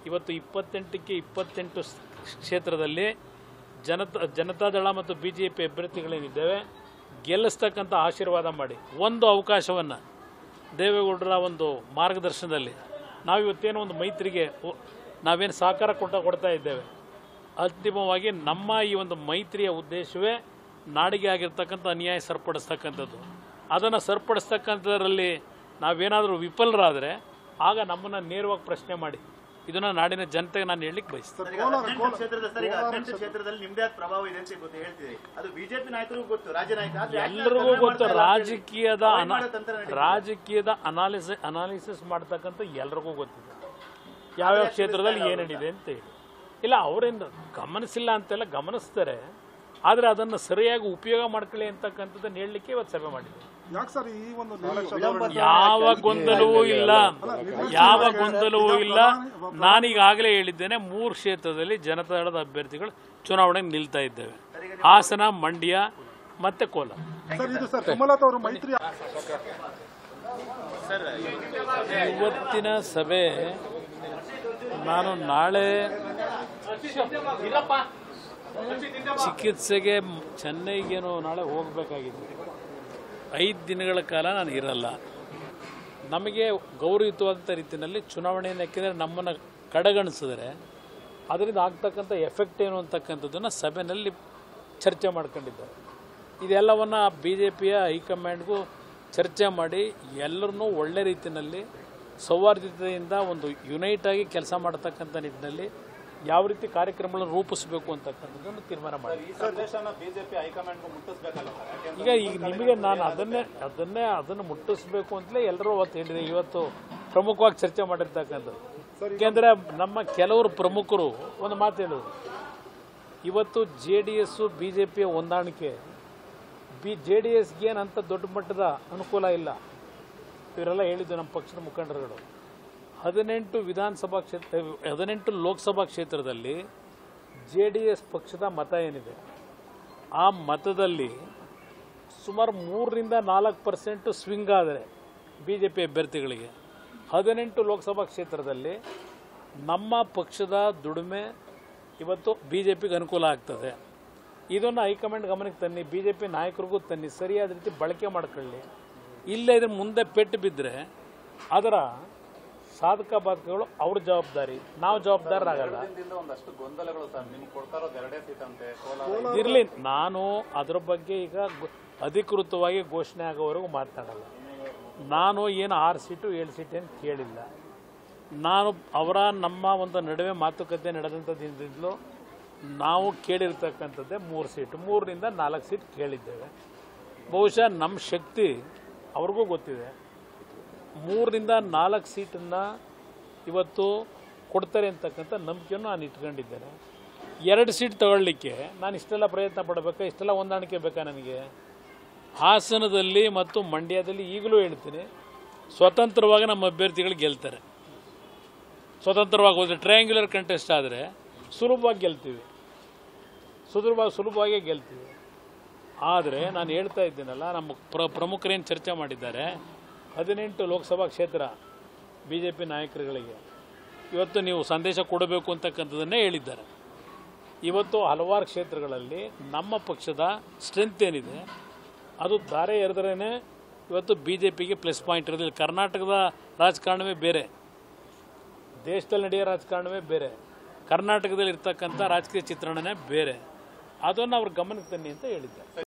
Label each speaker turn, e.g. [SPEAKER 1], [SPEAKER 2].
[SPEAKER 1] ಇವತ್ತು ಇಪ್ಪತ್ತೆಂಟಕ್ಕೆ ಇಪ್ಪತ್ತೆಂಟು ಸ್- ಕ್ಷೇತ್ರದಲ್ಲಿ ಜನತಾ ಜನತಾದಳ ಮತ್ತು ಬಿ ಜೆ ಪಿ ಅಭ್ಯರ್ಥಿಗಳೇನಿದ್ದೇವೆ ಗೆಲ್ಲಿಸ್ತಕ್ಕಂಥ ಆಶೀರ್ವಾದ ಮಾಡಿ ಒಂದು ಅವಕಾಶವನ್ನು ದೇವೇಗೌಡರ ಒಂದು ಮಾರ್ಗದರ್ಶನದಲ್ಲಿ ನಾವು ಇವತ್ತೇನೋ ಒಂದು ಮೈತ್ರಿಗೆ ಒ- ನಾವೇನು ಸಹಕಾರ ಕೊಟ್ಟ ಕೊಡ್ತಾ ಇದ್ದೇವೆ ಅಂತಿಮವಾಗಿ ನಮ್ಮ ಈ ಒಂದು ಮೈತ್ರಿಯ ಉದ್ದೇಶವೇ ನಾಡಿಗೆ ಆಗಿರ್ತಕ್ಕಂಥ ಅನ್ಯಾಯ ಸರಿಪಡಿಸ್ತಕ್ಕಂಥದ್ದು ಅದನ್ನು ಸರಿಪಡಿಸ್ತಕ್ಕಂಥದ್ರಲ್ಲಿ ನಾವೇನಾದರೂ ವಿಫಲರಾದರೆ ಆಗ ನಮ್ಮನ್ನು ನೇರವಾಗಿ ಪ್ರಶ್ನೆ ಮಾಡಿ ಇದನ್ನು ನಾಡಿನ ಜನತೆಗೆ ನಾನು ಹೇಳಲಿಕ್ಕೆ ಬಯಸ್ತೇನೆ
[SPEAKER 2] ಈಗ ಹದಿನೆಂಟು ಕ್ಷೇತ್ರದ ಸರ್ ಈಗ ಹದಿನೆಂಟು ಕ್ಷೇತ್ರದಲ್ಲಿ ನಿಮ್ದೇ ಆದ ಪ್ರಭಾವ ಇದೆ ಅಂತ ಗೊತ್ತು ಹೇಳ್ತೀರಿ ಅದು ಬಿಜೆಪಿ ನಾಯಕರಿಗೂ ಗೊತ್ತು ರಾಜ್ಯ ನಾಯಕ ಆದ್ರೆ ಯಾಕೆ
[SPEAKER 1] ಎಲ್ಲರಿಗೂ
[SPEAKER 2] ಅದನ್ನ
[SPEAKER 1] ಗೊತ್ತು
[SPEAKER 2] ಮಾಡ್ತಾ ಇಲ್ಲ ಅಂತ ಹೇಳಿ
[SPEAKER 1] ರಾಜಕೀಯದ
[SPEAKER 2] avoid
[SPEAKER 1] ಅನ
[SPEAKER 2] ಮಾಡೋ ತಂತ್ರ ನಡೀತಿದೆ.
[SPEAKER 1] ರಾಜಕೀಯದ ಅನಾಲಿಸ ಅನಾಲಿಸಿಸ್ ಮಾಡ್ತಕ್ಕಂಥ ಎಲ್ರಿಗೂ ಗೊತ್ತಿದೆ ಯಾವ್ಯಾವ ಕ್ಷೇತ್ರದಲ್ಲಿ ಏನು ನಡೀಇದೆ ಅಂತ ಹೇಳಿ ಇಲ್ಲ ಅವರಿಂದ ಗಮನಿಸಿಲ್ಲ ಅಂತೆಲ್ಲ ಗಮನಿಸ್ತಾರೆ ಆದರೆ ಅದನ್ನು ಸರಿಯಾಗಿ ಉಪಯೋಗ ಮಾಡ್ಕೊಳ್ಳಿ ಅಂತಕ್ಕಂಥದ್ದನ್ನು ಹೇಳಲಿಕ್ಕೆ ಇವತ್ತು ಸಭೆ ಮಾಡಿದ್ದೀವಿ
[SPEAKER 3] ಯಾಕೆ ಸರ್ ಈ ಒಂದು ನಿರ್ಲಕ್ಷ್ಯ
[SPEAKER 1] ಯಾವ ಗೊಂದಲವೂ ಇಲ್ಲ ಯಾವ ಗೊಂದಲವೂ ಇಲ್ಲ ನಾನೀಗಾಗಲೇ ಹೇಳಿದ್ದೇನೆ ಮೂರು ಕ್ಷೇತ್ರದಲ್ಲಿ ಜನತಾದಳದ ಅಭ್ಯರ್ಥಿಗಳು ಚುನಾವಣೆಗೆ ನಿಲ್ತಾ ಇದ್ದೇವೆ ಹಾಸನ ಮಂಡ್ಯ ಮತ್ತೆ ಕೋಲಾರ
[SPEAKER 3] ಸರ್ ಇದು ಸರ್ ಸುಮಲತಾ ಅವರು ಮೈತ್ರಿ
[SPEAKER 1] ಇವತ್ತಿನ ಸಭೆ ನಾನು ನಾಳೆ ಚಿಕಿತ್ಸೆಗೆ ಚೆನ್ನೈಗೇನೋ ನಾಳೆ ಹೋಗಬೇಕಾಗಿದೆ ಐದು ದಿನಗಳ ಕಾಲ ನಾನು ಇರಲ್ಲ ನಮಗೆ ಗೌರವಯುತವಾದಂಥ ರೀತಿಯಲ್ಲಿ ಚುನಾವಣೆಯನ್ನು ಯಾಕೆಂದರೆ ನಮ್ಮನ್ನು ಕಡೆಗಣಿಸಿದ್ರೆ ಅದರಿಂದ ಆಗ್ತಕ್ಕಂಥ ಎಫೆಕ್ಟ್ ಏನು ಅಂತಕ್ಕಂಥದ್ದನ್ನು ಸಭೆಯಲ್ಲಿ ಚರ್ಚೆ ಮಾಡ್ಕೊಂಡಿದ್ದಾರೆ ಇದೆಲ್ಲವನ್ನು ಬಿ ಜೆ ಪಿಯ ಹೈಕಮಾಂಡ್ಗೂ ಚರ್ಚೆ ಮಾಡಿ ಎಲ್ಲರನ್ನೂ ಒಳ್ಳೆ ರೀತಿಯಲ್ಲಿ ಸೌಹಾರ್ದತೆಯಿಂದ ಒಂದು ಯುನೈಟ್ ಆಗಿ ಕೆಲಸ ಮಾಡತಕ್ಕಂಥ ನಿಟ್ಟಿನಲ್ಲಿ ಯಾವ ರೀತಿ ಕಾರ್ಯಕ್ರಮಗಳನ್ನು ರೂಪಿಸಬೇಕು ಅಂತಕ್ಕಂಥದ್ದನ್ನು ತೀರ್ಮಾನ ಮಾಡಿ
[SPEAKER 2] ಬಿಜೆಪಿ ಹೈಕಮಾಂಡ್ ಮುಟ್ಟಿಸ್ಬೇಕಲ್ಲ ಸರ್
[SPEAKER 1] ಈಗ ಈಗ ನಿಮಗೆ ನಾನು ಅದನ್ನೇ ಅದನ್ನೇ ಅದನ್ನು ಮುಟ್ಟಿಸ್ಬೇಕು ಅಂತಲೇ ಎಲ್ಲರೂ ಅವತ್ತು ಹೇಳಿದೆ ಇವತ್ತು ಪ್ರಮುಖವಾಗಿ ಚರ್ಚೆ ಮಾಡಿರ್ತಕ್ಕಂಥದ್ದು ಯಾಕೆಂದರೆ ನಮ್ಮ ಕೆಲವರು ಪ್ರಮುಖರು ಒಂದು ಮಾತು ಹೇಳೋದು ಇವತ್ತು J D S B J ಪಿಯ ಹೊಂದಾಣಿಕೆ ಬಿ ಜೆ ಡಿ ಎಸ್ಗೆ ಏನಂತ ದೊಡ್ಡ ಮಟ್ಟದ ಅನುಕೂಲ ಇಲ್ಲ ಇವರೆಲ್ಲ ಹೇಳಿದ್ದು ನಮ್ಮ ಪಕ್ಷದ ಮುಖಂಡರುಗಳು ಹದಿನೆಂಟು ವಿಧಾನಸಭಾ ಕ್ಷೇತ್ರ ಹದಿನೆಂಟು ಲೋಕಸಭಾ ಕ್ಷೇತ್ರದಲ್ಲಿ ಜೆ ಡಿ ಎಸ್ ಪಕ್ಷದ ಮತ ಏನಿದೆ ಆ ಮತದಲ್ಲಿ ಸುಮಾರು ಮೂರರಿಂದ ನಾಲ್ಕು ಪರ್ಸೆಂಟು ಸ್ವಿಂಗ್ ಆದರೆ ಬಿ ಜೆ ಪಿ ಅಭ್ಯರ್ಥಿಗಳಿಗೆ ಹದಿನೆಂಟು ಲೋಕಸಭಾ ಕ್ಷೇತ್ರದಲ್ಲಿ ನಮ್ಮ ಪಕ್ಷದ ದುಡಿಮೆ ಇವತ್ತು ಬಿ ಜೆ ಪಿಗೆ ಅನುಕೂಲ ಆಗ್ತದೆ ಇದನ್ನು ಹೈಕಮಾಂಡ್ ಗಮನಕ್ಕೆ ತನ್ನಿ ಬಿ ಜೆ ಪಿ ನಾಯಕರಿಗೂ ತನ್ನಿ ಸರಿಯಾದ ರೀತಿ ಬಳಕೆ ಮಾಡ್ಕೊಳ್ಳಿ ಇಲ್ಲ ಇದ್ರ ಮುಂದೆ ಪೆಟ್ಟು ಬಿದ್ದರೆ ಅದರ ಸಾಧಕ ಬಾಧಕಗಳು ಅವ್ರ ಜವಾಬ್ದಾರಿ ನಾವು ಜವಾಬ್ದಾರರಾಗಲ್ಲ
[SPEAKER 2] ಒಂದಷ್ಟು ಗೊಂದಲಗಳು ಸರ್ ನಿಮ್ಗೆ ಕೊಡ್ತಾ ಇರೋದು ಎರಡೇ ಸೀಟ್ ಅಂತೆ ಕೋಲಾರ
[SPEAKER 1] ಇರಲಿ ನಾನು ಅದ್ರ ಬಗ್ಗೆ ಈಗ ಗೊ- ಅಧಿಕೃತವಾಗಿ ಘೋಷಣೆ ಆಗೋವರೆಗೂ ಮಾತನಾಡಲ್ಲ ನಾನು ಏನು ಆರು ಸೀಟು ಏಳು ಸೀಟು ಏನು ಕೇಳಿಲ್ಲ ನಾನು ಅವರ ನಮ್ಮ ಒಂದು ನಡುವೆ ಮಾತುಕತೆ ನಡೆದಂಥದ್ದಿಂದಲೂ ನಾವು ಕೇಳಿರ್ತಕ್ಕಂಥದ್ದೇ ಮೂರು ಸೀಟು ಮೂರರಿಂದ ನಾಲ್ಕು ಸೀಟ್ ಕೇಳಿದ್ದೇವೆ ಬಹುಶಃ ನಮ್ಮ ಶಕ್ತಿ ಅವ್ರಿಗೂ ಗೊತ್ತಿದೆ ಮೂರರಿಂದ ನಾಲ್ಕು ಸೀಟನ್ನು ಇವತ್ತು ಕೊಡ್ತಾರೆ ಅಂತಕ್ಕಂಥ ನಂಬಿಕೆಯನ್ನು ನಾನು ಇಟ್ಕೊಂಡಿದ್ದೇನೆ ಎರಡು ಸೀಟ್ ತಗೊಳ್ಳಿಕ್ಕೆ ನಾನು ಇಷ್ಟೆಲ್ಲ ಪ್ರಯತ್ನ ಪಡಬೇಕಾ ಇಷ್ಟೆಲ್ಲ ಹೊಂದಾಣಿಕೆ ಬೇಕಾ ನನಗೆ ಹಾಸನದಲ್ಲಿ ಮತ್ತು ಮಂಡ್ಯದಲ್ಲಿ ಈಗಲೂ ಹೇಳ್ತೀನಿ ಸ್ವತಂತ್ರವಾಗಿ ನಮ್ಮ ಅಭ್ಯರ್ಥಿಗಳು ಗೆಲ್ತಾರೆ ಸ್ವತಂತ್ರವಾಗಿ ಹೋದರೆ ಟ್ರಯಾಂಗ್ಯುಲರ್ ಕಂಟೆಸ್ಟ್ ಆದರೆ ಸುಲಭವಾಗಿ ಗೆಲ್ತೀವಿ ಸುಲಭವಾಗಿ ಸುಲಭವಾಗಿ ಗೆಲ್ತೀವಿ ಆದರೆ ನಾನು ಹೇಳ್ತಾ ಇದ್ದೀನಲ್ಲ ನಮ್ಮ ಪ್ರ ಪ್ರಮುಖರೇನು ಚರ್ಚೆ ಮಾಡಿದ್ದಾರೆ ಹದಿನೆಂಟು ಲೋಕಸಭಾ ಕ್ಷೇತ್ರ ಬಿ ಜೆ ಪಿ ನಾಯಕರುಗಳಿಗೆ ಇವತ್ತು ನೀವು ಸಂದೇಶ ಕೊಡಬೇಕು ಅಂತಕ್ಕಂಥದ್ದನ್ನೇ ಹೇಳಿದ್ದಾರೆ ಇವತ್ತು ಹಲವಾರು ಕ್ಷೇತ್ರಗಳಲ್ಲಿ ನಮ್ಮ ಪಕ್ಷದ ಸ್ಟ್ರೆಂತ್ ಏನಿದೆ ಅದು ದಾರೆ ಎರೆದ್ರೇ ಇವತ್ತು ಬಿ ಜೆ ಪಿಗೆ ಪ್ಲಸ್ ಪಾಯಿಂಟ್ ಇರೋದಿಲ್ಲ ಕರ್ನಾಟಕದ ರಾಜಕಾರಣವೇ ಬೇರೆ ದೇಶದಲ್ಲಿ ನಡೆಯೋ ರಾಜಕಾರಣವೇ ಬೇರೆ ಕರ್ನಾಟಕದಲ್ಲಿ ಇರ್ತಕ್ಕಂಥ ರಾಜಕೀಯ ಚಿತ್ರಣನೇ ಬೇರೆ ಅದನ್ನು ಅವ್ರ ಗಮನಕ್ಕೆ ತನ್ನಿ ಅಂತ ಹೇಳಿದ್ದಾರೆ